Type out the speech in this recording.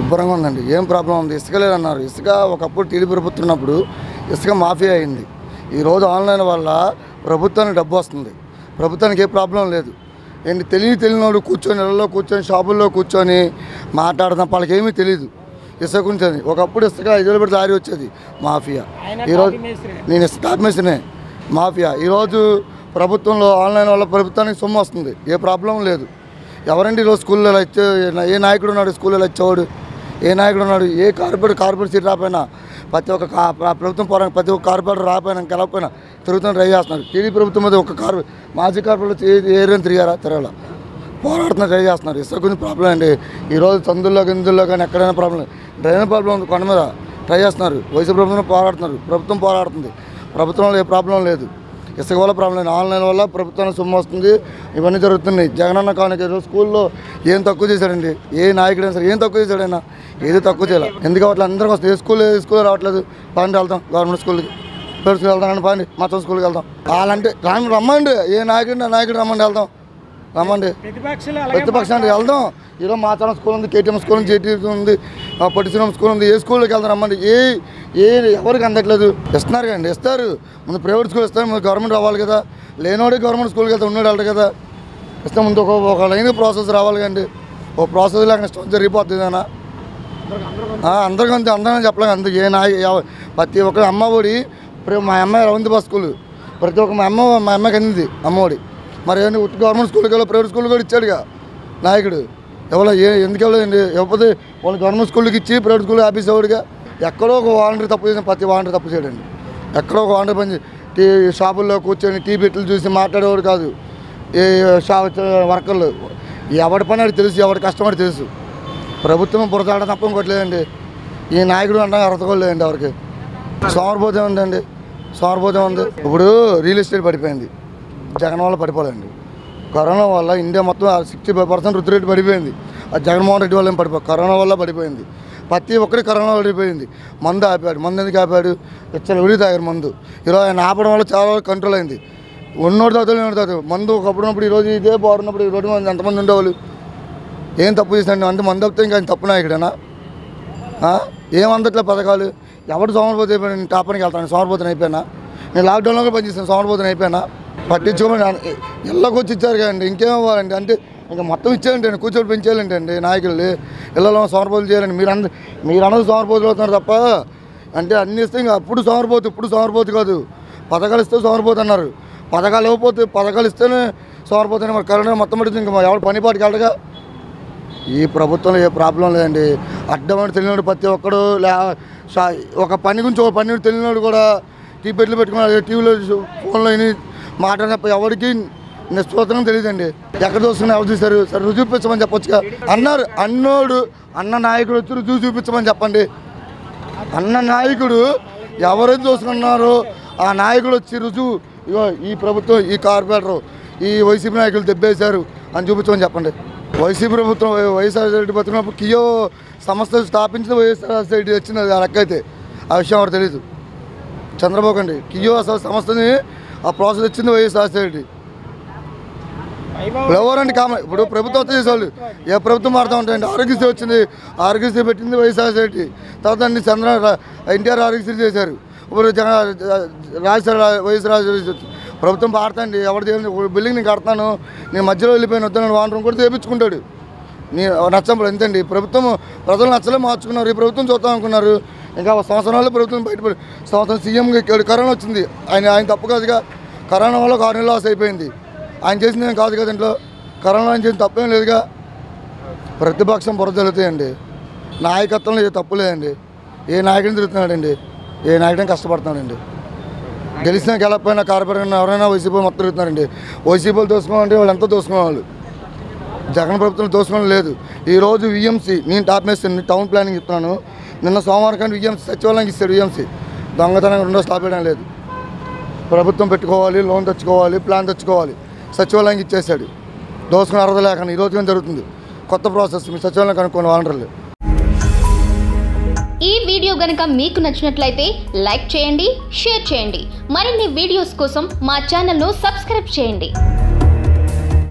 శుభ్రంగా ఉందండి ఏం ప్రాబ్లం ఉంది ఇసుక లేదన్నారు ఇసుక ఒకప్పుడు టీడీ ప్రభుత్వం ఉన్నప్పుడు ఇసుక మాఫీ అయింది ఈరోజు ఆన్లైన్ వల్ల ప్రభుత్వానికి డబ్బు వస్తుంది ప్రభుత్వానికి ఏ ప్రాబ్లం లేదు ఏంటి తెలియని తెలియనోడు కూర్చొని ఇళ్ళలో కూర్చొని షాపుల్లో కూర్చొని మాట్లాడదాం వాళ్ళకి ఏమీ తెలియదు ఇసుక గురించి అని. ఒకప్పుడు ఇసుక ఐదు వేలు పెడితే ఆరి వచ్చేది మాఫియా ఈరోజు నేను స్టాప్ మేసినే మాఫియా ఈరోజు ప్రభుత్వంలో ఆన్లైన్ వల్ల ప్రభుత్వానికి సొమ్ము వస్తుంది ఏ ప్రాబ్లం లేదు ఎవరండి ఈరోజు స్కూల్లో ఇలా ఇచ్చే ఏ నాయకుడు ఉన్నాడు స్కూల్లో ఇలా ఇచ్చేవాడు ఏ నాయకుడు ఉన్నాడు ఏ కార్పొరేట్ కార్పొరేట్ సీట్ రాపోయినా ప్రతి ఒక్క కా- ప్ర- ప్రభుత్వం పోరా ప్రతి ఒక్క కార్పొరేటర్ రాపోయినా గెలకపోయినా తిరుగుతున్న ట్రై చేస్తున్నారు టీడీ ప్రభుత్వం మీద ఒక కార్ మాజీ కార్పొరేట్ ఏరియా తిరిగారా తిరగల పోరాడుతున్న ట్రై చేస్తున్నారు ఇసుక గురించి ప్రాబ్లం అండి ఈరోజు సందుల్లో గిందుల్లో కానీ ఎక్కడైనా ప్రాబ్లం డ్రైనేజ్ ప్రాబ్లం ఉంది కొండ మీద ట్రై చేస్తున్నారు వయసు ప్రభుత్వం పోరాడుతున్నారు ప్రభుత్వం పోరాడుతుంది ప్రభుత్వంలో ఏ ప్రాబ్లం లేదు ఇసుక వల్ల ప్రాబ్లం లేదు ఆన్లైన్ వల్ల ప్రభుత్వానికి సొమ్ము వస్తుంది ఇవన్నీ జరుగుతున్నాయి జగనన్న కానుక ఈరోజు స్కూల్లో ఏం తక్కువ చేశాడండి ఏ నాయకుడైనా సరే ఏం తక్కువ చేశాడైనా ఏది తక్కువ చేయాలి ఎందుకు అట్లా అందరికీ వస్తుంది ఏ స్కూల్ ఏ స్కూల్ రావట్లేదు పాండి వెళ్తాం గవర్నమెంట్ స్కూల్కి ప్రైవేట్ స్కూల్ వెళ్తాం పాండి మొత్తం స్కూల్కి వెళ్తాం వాళ్ళంటే రాని రమ్మండి ఏ నాయకుడు నా నాయకుడు రమ్మండి వెళ్తాం రమ్మండి ప్రతిపక్షాలు అలాగే ప్రతిపక్షానికి వెళ్దాం ఈరోజు మాచారం స్కూల్ ఉంది కేటీఎం స్కూల్ ఉంది జేటీ ఉంది పట్టిశ్రీరామ్ స్కూల్ ఉంది ఏ స్కూల్కి వెళ్తాం రమ్మండి ఏ ఏ ఎవరికి అందట్లేదు ఇస్తున్నారు కండి ఇస్తారు ముందు ప్రైవేట్ స్కూల్ ఇస్తారు ముందు గవర్నమెంట్ రావాలి కదా లేనోడే గవర్నమెంట్ స్కూల్కి వెళ్తే ఉన్నాడు వెళ్ళడు కదా ఇస్తే ముందు ఒక ఒక లైన్ ప్రాసెస్ రావాలి కండి ఓ ప్రాసెస్ లేకుండా ఇష్టం జరిగిపోతుంది అన్న అందరికీ అంతే అందరం చెప్పలేము అందుకు ఏ నాయ ఎవ- ప్రతి ఒక్క అమ్మ ఒడి ఇప్పుడు మా అమ్మాయి రవంతి బస్ స్కూల్ ప్రతి ఒక్క మా అమ్మ మా అమ్మకి అందింది అమ్మ ఒడి మరి ఏంటి ఉట్టి గవర్నమెంట్ స్కూల్కి వెళ్ళి ప్రైవేట్ స్కూల్ కూడా ఇచ్చాడుగా నాయకుడు ఎవరో ఏ ఎందుకు వెళ్ళండి లేకపోతే వాళ్ళు గవర్నమెంట్ స్కూల్కి ఇచ్చి ప్రైవేట్ స్కూల్ ఆఫీస్ అవ్వడుగా ఎక్కడో ఒక వాలంటీర్ తప్పు చేసిన ప్రతి వాలంటీర్ తప్పు చేయడండి ఎక్కడో ఒక వాలంటీర్ పని చే- టీ షాపుల్లో కూర్చొని టీ బిట్లు చూసి మాట్లాడేవాడు కాదు ఏ షా వర్కర్లు ఎవడి పని వాడికి తెలుసు ఎవడి కష్టమని తెలుసు ప్రభుత్వం బురదాడ తప్ప ఇంకోటి లేదండి ఈ నాయకుడు అంటే అర్హత కూడా లేదండి ఎవరికి సోమరపోతే ఉందండి సోమరపోతే ఉంది ఇప్పుడు రియల్ ఎస్టేట్ పడిపోయింది జగన్ వల్ల పడిపోలేండి కరోనా వల్ల ఇండియా మొత్తం సిక్స్టీ ఫైవ్ పర్సెంట్ వృద్ధి రేటు పడిపోయింది ఆ జగన్మోహన్ రెడ్డి వల్ల ఏం పడిపో కరోనా వల్ల పడిపోయింది ప్రతి ఒక్కరి కరోనా పడిపోయింది మందు ఆపాడు మందు ఎందుకు ఆపాడు ఇచ్చలు విడి తాగారు మందు ఈరోజు ఆయన ఆపడం వల్ల చాలా వరకు కంట్రోల్ అయింది ఉన్నోడు తాగుతాడు నేను తాగుతాడు మందు ఒకప్పుడు ఉన్నప్పుడు ఈరోజు ఇదే బాగున్నప్పుడు ఈ రోడ్డు మంది ఎంతమంది ఉండేవాళ్ళు ఏం తప్పు చేశాడు అంత మంది తప్పితే ఇంకా ఆయన తప్పు నాయకుడేనా ఆ? ఏం అందట్లే పథకాలు ఎవడు సోమరపోతే అయిపోయినా నేను టాపర్కి వెళ్తాను సోమరపోతని అయిపోయినా నేను లాక్డౌన్లో కూడా పనిచేస్తాను సోమరపోతని అయిపోయినా పట్టించుకోమని ఇళ్ళకి వచ్చి ఇచ్చారు కదండి ఇంకేం ఇవ్వాలండి అంటే ఇంకా మొత్తం ఇచ్చేయండి కూర్చోటి పెంచేయాలంటే అండి నాయకులు ఇళ్ళలో సోమరపోతులు చేయాలండి మీరు అంద మీరు అన్నది సోమరపోతులు అవుతున్నారు తప్ప అంటే అన్ని ఇస్తే ఇంకా అప్పుడు సోమరపోతు ఇప్పుడు సోమరపోతు కాదు పథకాలు ఇస్తే సోమరపోతు అన్నారు పథకాలు ఇవ్వకపోతే పథకాలు ఇస్తేనే సోమరపోతు మరి కరోనా మొత్తం పడితే ఇంకా ఎవరు పనిపాటికి వెళ్ళగా ఈ ప్రభుత్వంలో ఏ ప్రాబ్లం లేదండి అడ్డమని తెలియనాడు ప్రతి ఒక్కడు లే షా- ఒక పని గురించి ఒక పని తెలియనాడు కూడా టీ పెట్లు పెట్టుకున్నాడు టీవీలో ఫోన్లో విని మాట్లాడిన తప్ప ఎవరికి నిశ్చోతనం తెలియదండి ఎక్కడ చూస్తున్నా ఎవరు చూశారు సరే రుజువు చూపించమని చెప్పొచ్చుగా అన్నారు అన్నోడు అన్న నాయకుడు వచ్చి రుజువు చూపించమని చెప్పండి అన్న నాయకుడు ఎవరైతే చూసుకున్నారో ఆ నాయకుడు వచ్చి రుజువు ఇగో ఈ ప్రభుత్వం ఈ కార్పొరేటర్ ఈ వైసీపీ నాయకులు దెబ్బేశారు అని చూపించమని చెప్పండి వైసీపీ ప్రభుత్వం వై- వైఎస్ఆర్ రెడ్డి బతుకున్నప్పుడు కియో సంస్థ స్థాపించిన వైఎస్ఆర్ రెడ్డి వచ్చింది అది ఆ లెక్క అయితే ఆ విషయం ఎవరు తెలియదు చంద్రబాబు అండి కియో అసలు సంస్థని ఆ ప్రాసెస్ వచ్చింది వైఎస్ఆర్ రెడ్డి వైభవ్ ఎవరండి కామ ఇప్పుడు ప్రభుత్వం వస్తే చేసేవాళ్ళు ఏ ప్రభుత్వం మారుతూ ఉంటాయండి ఆరోగ్యశ్రీ వచ్చింది ఆరోగ్యశ్రీ పెట్టింది వైఎస్ఆర్ రెడ్డి తర్వాత అన్ని చంద్ర ఎన్టీఆర్ ఆరోగ్యశ్రీ చేశారు ఇప్పుడు జగన్ రాజశేఖర వైఎస్ రాజ ప్రభుత్వం పాడతాండి ఎవరిది ఏమి ఒక బిల్డింగ్ నేను కడతాను నేను మధ్యలో వెళ్ళిపోయిన వద్దాను వాటర్ కూడా చేపించుకుంటాడు నేను నచ్చంప్పుడు ఎంతండి ప్రభుత్వం ప్రజలు నచ్చలే మార్చుకున్నారు ఈ ప్రభుత్వం చూద్దాం అనుకున్నారు ఇంకా ఒక సంవత్సరాలు ప్రభుత్వం బయటపడి సంవత్సరం సీఎంగా ఎక్కాడు కరోనా వచ్చింది ఆయన ఆయన తప్పు కాదుగా కరోనా వల్ల ఒక ఆరు నెలలు లాస్ అయిపోయింది ఆయన చేసింది ఏం కాదు కదా ఇంట్లో కరోనా ఆయన చేసిన తప్పేం లేదుగా ప్రతిపక్షం బుర్ర జరుగుతాయండి నాయకత్వంలో ఏ తప్పు లేదండి ఏ నాయకుడిని తిరుగుతున్నాడండి ఏ నాయకుడిని కష్టపడుతున్నాడండి గెలిచినా గెలకపోయినా కార్పొరేటర్ ఎవరైనా వైసీపీ మొత్తం తిరుగుతున్నారండి వైసీపీలు దోసుకోవాలంటే వాళ్ళు ఎంతో దోసుకోవాలి జగన్ ప్రభుత్వం దోసుకోవడం లేదు ఈరోజు విఎంసీ నేను టాప్ మేస్తాను టౌన్ ప్లానింగ్ ఇస్తున్నాను నిన్న సోమవారం కానీ విఎంసీ సచివాలయానికి ఇస్తాడు విఎంసీ దొంగతనం రెండో స్టాప్ చేయడం లేదు ప్రభుత్వం పెట్టుకోవాలి లోన్ తెచ్చుకోవాలి ప్లాన్ తెచ్చుకోవాలి సచివాలయానికి ఇచ్చేసాడు దోసుకుని అర్హత లేకుండా ఈ రోజు కానీ జరుగుతుంది కొత్త ప్రాసెస్ మీ సచివాలయం కనుక్కోండి వాలంటీర్లు ఈ వీడియో గనుక మీకు నచ్చినట్లయితే లైక్ చేయండి షేర్ చేయండి మరిన్ని వీడియోస్ కోసం మా ఛానల్ను సబ్స్క్రైబ్ చేయండి